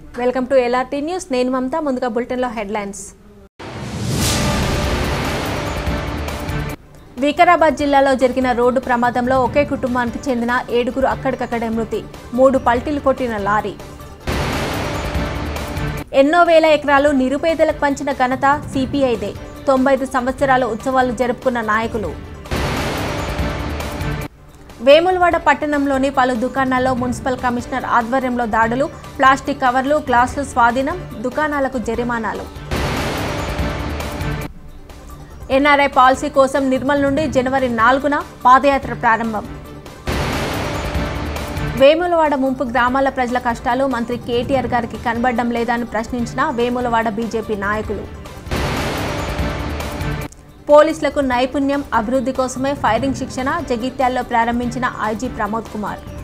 welcome to LRT news నేను మమత ముందుగా బులెటిన్లో హెడ్లైన్స్ వికారాబాద్ జిల్లాలో జరిగిన రోడ్డు ప్రమాదంలో ఒకే కుటుంబానికి చెందిన ఏడుగురు అక్కడికక్కడే మృతి మూడు పల్టీలు కొట్టిన లారీ ఎన్నో వేల ఎకరాలు నిరుపేదలకు పంచిన ఘనత సిపిఐదే తొంభై ఐదు సంవత్సరాల ఉత్సవాలు జరుపుకున్న నాయకులు వేములవాడ పట్టణంలోని పలు దుకాణాల్లో మున్సిపల్ కమిషనర్ ఆధ్వర్యంలో దాడులు ప్లాస్టిక్ కవర్లు గ్లాసులు స్వాధీనం దుకాణాలకు జరిమానాలు ఎన్ఆర్ఐ పాలసీ కోసం నిర్మల్ నుండి జనవరి నాలుగున పాదయాత్ర ప్రారంభం వేములవాడ ముంపు గ్రామాల ప్రజల కష్టాలు మంత్రి కేటీఆర్ గారికి కనబడడం లేదని ప్రశ్నించిన వేములవాడ బీజేపీ నాయకులు పోలీసులకు నైపుణ్యం అభివృద్ధి కోసమే ఫైరింగ్ శిక్షణ జగిత్యాల్లో ప్రారంభించిన ఐజీ ప్రమోద్ కుమార్